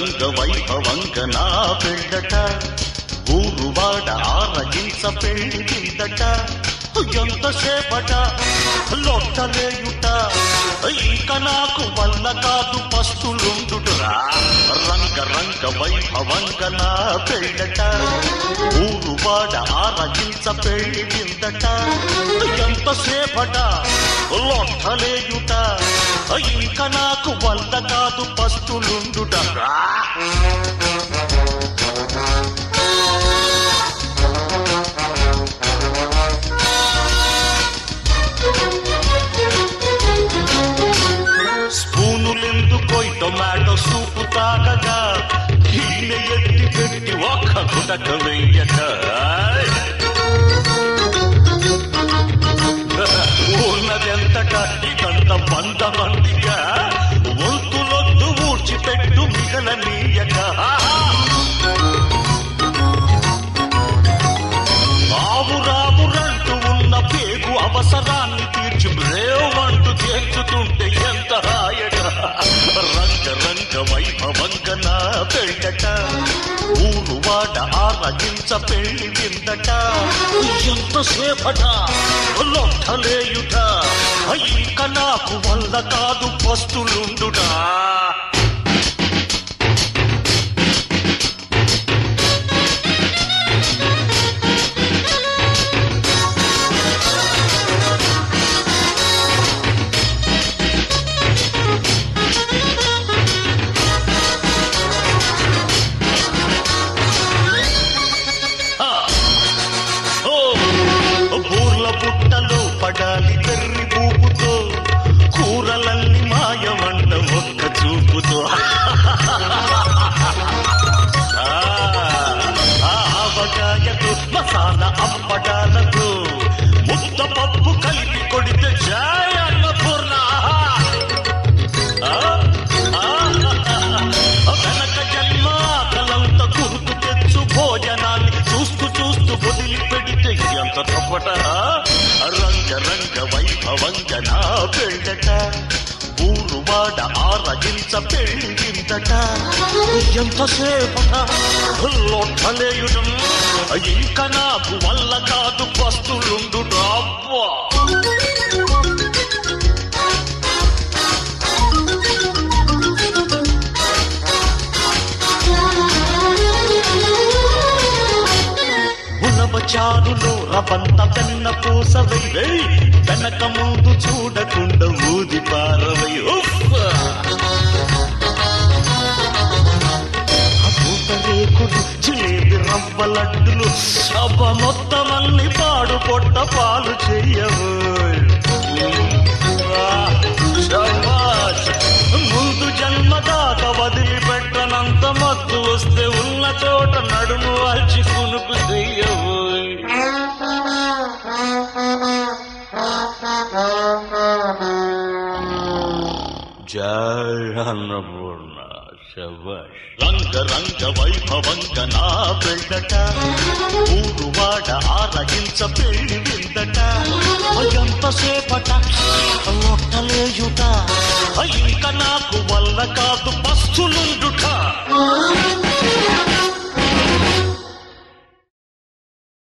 రంగ వైభవంగ నా పెళ్ళట ఊరువాడ ఆరగించ పెళ్లి కిందట ఎంతసేపట లొట్టలేయుట ఇంక నాకు వల్ల కాదు పస్తులుండురా రంగ రంగ వైభవంగ నా పెళ్ళట ఊరువాడ ఆరగించ పెళ్లి కిందట ఎంతసేపట లొట్టలేయుట ఇంక నాకు వల్ల కాదు పస్తులుండుటరా స్పూనులెందుకోయ్ టొమాటో సూపు తాగగా కీళ్ళ ఎత్తి పెట్టి ఒక్క గుటక వెయ్యక ఉన్నదెంతట ఇదంత వంద మందిగా ఒంతులొద్దు ఊడ్చిపెట్టు మిగలనీయక ఆవు రావురంటూ ఉన్న పేగు అవసరాన్ని తీర్చి బ్రేవంటూ తీర్చుతుంటే ఎంత హాయట రంగ రంగ వైభవంగ నా పెళ్ళట ఊరు వాడ ఆరగించ పెళ్లి విందట ఎంతసేపట లొట్టలేయుట ఇంక నాకు వల్ల కాదు పస్తులుండుటా ఓ బూర్ల బుట్టలో పడాలి కర్రి పూపుతో కూరలన్నీ మాయమంట ఒక్క చూపుతో ఆ, ఆ ఆవకాయతో మసాలా అప్పడాలతో ముద్ద పప్పు కలిపి కొడితే జాయ్ అన్నపూర్ణ ఆ, ఆ, వెనక జన్మ కలంత గుర్తు తెచ్చు భోజనాన్ని చూస్తూ చూస్తూ వదిలి పెడితే ఎంత తప్పట రంగ రంగ వైభవంగ నా పెళ్ళట ఊరు వాడ ఆరగించ పెళ్ళిందట ఎంతసేపట లొట్టలేయుడం ఇంకా నాకు వల్ల కాదు పస్తులుండు అబ్బా గుణవచారులో రవంత వెన్న పూసవై వెయ్ వెనక ముందు చూడకుండా ఊది పారవై ఉఫ్! ఆ పూతరేకులు జిలేబి రవ్వ లడ్డులు సభ మొత్తం అన్ని పాడు పొట్ట పాలు చెయ్యవు ముందు జన్మ దాకా వదిలిపెట్టనంత మత్తు వస్తే ఉన్న చోట నడుము వాల్చి కునుకు చెయ్యవు జయ అన్నపూర్ణ శబాష్ రంగ రంగ వైభవంగ నా పెళ్ళట ఊరువాడ ఆరగించ పెళ్లి విందట ఎంతసేపట లొట్టలేయుట ఇంక నాకు వల్ల కాదు పస్తులుండుట